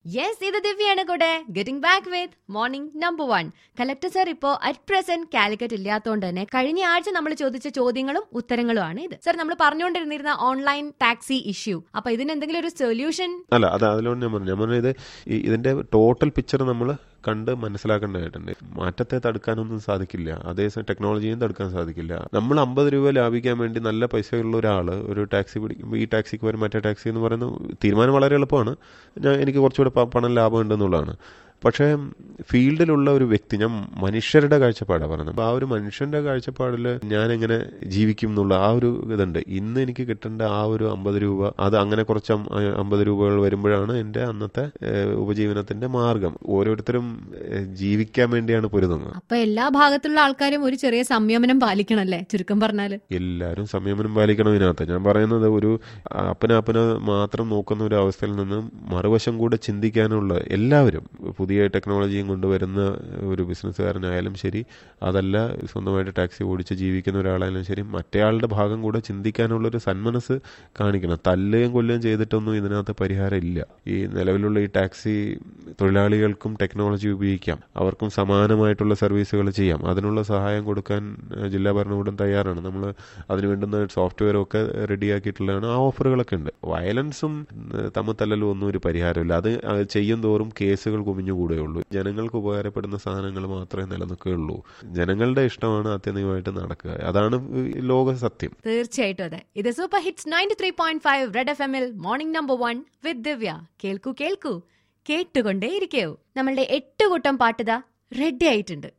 yes ഇത് ദിവ്യാണ് കൂടെ getting back with morning number one collector sir ഇപ്പോ അറ്റ് പ്രസന്റ് കാലിക്കറ്റ് ഇല്ലാത്തതുകൊണ്ട് തന്നെ കഴിഞ്ഞ ആഴ്ച നമ്മൾ ചോദിച്ച ചോദ്യങ്ങളും ഉത്തരങ്ങളും ആണ് ഇത് സർ നമ്മൾ പറഞ്ഞുകൊണ്ടിരുന്നിരുന്ന ഓൺലൈൻ ടാക്സി ഇഷ്യൂ അപ്പൊ ഇതിന് എന്തെങ്കിലും ഒരു സൊല്യൂഷൻ അല്ല അത് അതിലോട്ട് ഞാൻ പറഞ്ഞു ഞാൻ പറഞ്ഞത് ഇത് ഈ- ഇതിന്റെ ടോട്ടൽ പിക്ചർ നമ്മൾ കണ്ട് മനസ്സിലാക്കേണ്ടതായിട്ടുണ്ട് മാറ്റത്തെ തടുക്കാനൊന്നും സാധിക്കില്ല അതേസമയം ടെക്നോളജിയും തടുക്കാൻ സാധിക്കില്ല നമ്മൾ അമ്പത് രൂപ ലാഭിക്കാൻ വേണ്ടി നല്ല പൈസയുള്ള ഒരാൾ ഒരു ടാക്സി പിടിക്കുമ്പോൾ ഈ ടാക്സിക്ക് വരും മറ്റേ ടാക്സി എന്ന് പറയുന്നത് തീരുമാനം വളരെ എളുപ്പമാണ് ഞാൻ എനിക്ക് കുറച്ചുകൂടെ പ- പണം ലാഭം ഉണ്ടെന്നുള്ളതാണ് പക്ഷേ ഫീൽഡിലുള്ള ഒരു വ്യക്തി ഞാൻ മനുഷ്യരുടെ കാഴ്ചപ്പാടാണ് പറയുന്നത് അപ്പോൾ ആ ഒരു മനുഷ്യന്റെ കാഴ്ചപ്പാടിൽ ഞാൻ എങ്ങനെ ജീവിക്കും എന്നുള്ള ആ ഒരു ഇതുണ്ട് ഇന്ന് എനിക്ക് കിട്ടേണ്ട ആ ഒരു അമ്പത് രൂപ അത് അങ്ങനെ കുറച്ച് അം- അമ്പത് രൂപകൾ വരുമ്പോഴാണ് എൻ്റെ അന്നത്തെ ഏഹ്, ഉപജീവനത്തിന്റെ മാർഗം ഓരോരുത്തരും ഏഹ്, ജീവിക്കാൻ വേണ്ടിയാണ് പൊരുതുന്നത് അപ്പൊ എല്ലാ ഭാഗത്തുള്ള ആൾക്കാരും ഒരു ചെറിയ സംയമനം പാലിക്കണല്ലേ ചുരുക്കം പറഞ്ഞാല് എല്ലാവരും സംയമനം പാലിക്കണം ഇതിനകത്ത് ഞാൻ പറയുന്നത് ഒരു അപ്പന അപ്പന മാത്രം നോക്കുന്ന ഒരു അവസ്ഥയിൽ നിന്ന് മറുവശം കൂടെ ചിന്തിക്കാനുള്ള എല്ലാവരും പുതിയ ടെക്നോളജിയും കൊണ്ടുവരുന്ന ഒരു ബിസിനസ്സുകാരനായാലും ശരി അതല്ല സ്വന്തമായിട്ട് ടാക്സി ഓടിച്ച് ജീവിക്കുന്ന ഒരാളായാലും ശരി മറ്റേയാളുടെ ഭാഗം കൂടെ ചിന്തിക്കാനുള്ള ഒരു സന്മനസ് കാണിക്കണം തല്ലുകയും കൊല്ലുകയും ചെയ്തിട്ടൊന്നും ഇതിനകത്ത് പരിഹാരം ഇല്ല ഈ നിലവിലുള്ള ഈ ടാക്സി തൊഴിലാളികൾക്കും ടെക്നോളജി ഉപയോഗിക്കാം അവർക്കും സമാനമായിട്ടുള്ള സർവീസുകൾ ചെയ്യാം അതിനുള്ള സഹായം കൊടുക്കാൻ ഏഹ്, ജില്ലാ ഭരണകൂടം തയ്യാറാണ് നമ്മൾ അതിന് വേണ്ടുന്ന സോഫ്റ്റ്വെയർ ഒക്കെ റെഡിയാക്കിയിട്ടുള്ളതാണ് ആ ഓഫറുകളൊക്കെ ഉണ്ട് വയലൻസും ഏഹ്, തമ്മിൽ തല്ലലും ഒന്നും ഒരു പരിഹാരമില്ല അത് അത് ചെയ്യും തോറും കേസുകൾ കുമിഞ്ഞുകൂടെയുള്ളൂ ജനങ്ങൾക്ക് ഉപകാരപ്പെടുന്ന സാധനങ്ങൾ മാത്രമേ നിലനിൽക്കുകയുള്ളൂ ജനങ്ങളുടെ ഇഷ്ടമാണ് ആത്യന്തികമായിട്ട് നടക്കുക അതാണ് ഈ ലോക സത്യം തീർച്ചയായിട്ടും അതെ ഇത് super hits ninety three point five red F എമ്മിൽ morning number one with Divya കേൾക്കൂ കേൾക്കൂ കേട്ടുകൊണ്ടേ ഇരിക്കൂ നമ്മളുടെ എട്ട് കൂട്ടം പാട്ടുതാ റെഡി ആയിട്ടുണ്ട്